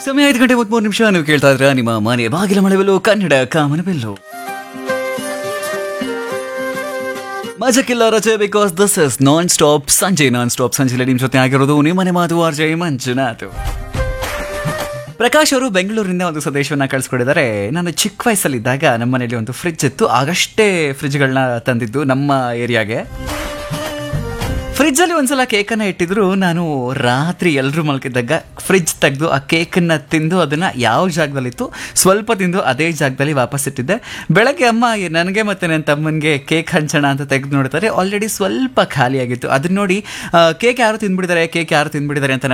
ಸಮಯ ಐದು ಗಂಟೆ ಮೂವತ್ಮೂರು ನಿಮಿಷ ನೀವು ಕೇಳ್ತಾ ಇದ್ರ ನಿಮ್ಮ ಮನೆ ಬಾಗಿಲ ಮಳೆಬೆಲ್ಲು ಕನ್ನಡ ಕಾಮನ ಬೆಲ್ಲು ಮಜಕ್ಕಿಲ್ಲ ರಜೆ because this is non stop ಸಂಜೆ ನಾನ್ ಸ್ಟಾಪ್ ಸಂಜೆಲಿ ನಿಮ್ಮ ಜೊತೆ ಆಗಿರೋದು ನಿಮ್ಮನೆ ಮಾತು ಆರ್ ಜೈ ಮಂಜುನಾಥ್ ಪ್ರಕಾಶ್ ಅವರು ಬೆಂಗಳೂರಿನಿಂದ ಒಂದು ಸಂದೇಶವನ್ನ ಕಳಿಸ್ಕೊಡಿದ್ದಾರೆ ನಾನು ಚಿಕ್ಕ ವಯಸ್ಸಲ್ಲಿದ್ದಾಗ ನಮ್ಮ ಮನೆಯಲ್ಲಿ ಒಂದು ಫ್ರಿಡ್ಜ್ ಇತ್ತು ಆಗಷ್ಟೇ ಫ್ರಿಡ್ಜ್ಗಳನ್ನ ತಂದಿದ್ದು ನಮ್ಮ ಏರಿಯಾಗೆ ಫ್ರಿಡ್ಜಲ್ಲಿ ಒಂದ್ಸಲ ಕೇಕನ್ನ ಇಟ್ಟಿದ್ರು ನಾನು ರಾತ್ರಿ ಎಲ್ಲರೂ ಮಲ್ಕಿದ್ದಾಗ ಫ್ರಿಡ್ಜ್ ತೆಗೆದು ಆ ಕೇಕನ್ನ ತಿಂದು ಅದನ್ನ ಯಾವ ಜಾಗದಲ್ಲಿತ್ತು ಸ್ವಲ್ಪ ತಿಂದು ಅದೇ ಜಾಗದಲ್ಲಿ ವಾಪಸ್ ಇಟ್ಟಿದ್ದೆ ಬೆಳಗ್ಗೆ ಅಮ್ಮ ನನಗೆ ಮತ್ತೆ ನನ್ನ ತಮ್ಮನಿಗೆ ಕೇಕ್ ಹಂಚೋಣ ಅಂತ ತೆಗೆದು ನೋಡ್ತಾರೆ ಆಲ್ರೆಡಿ ಸ್ವಲ್ಪ ಖಾಲಿಯಾಗಿತ್ತು ಅದನ್ನ ನೋಡಿ ಕೇಕ್ ಯಾರು ತಿಂದ್ಬಿಟ್ಟಿದ್ದಾರೆ ಕೇಕ್ ಯಾರು ತಿಂದ್ಬಿಟ್ಟಿದ್ದಾರೆ ಅಂತ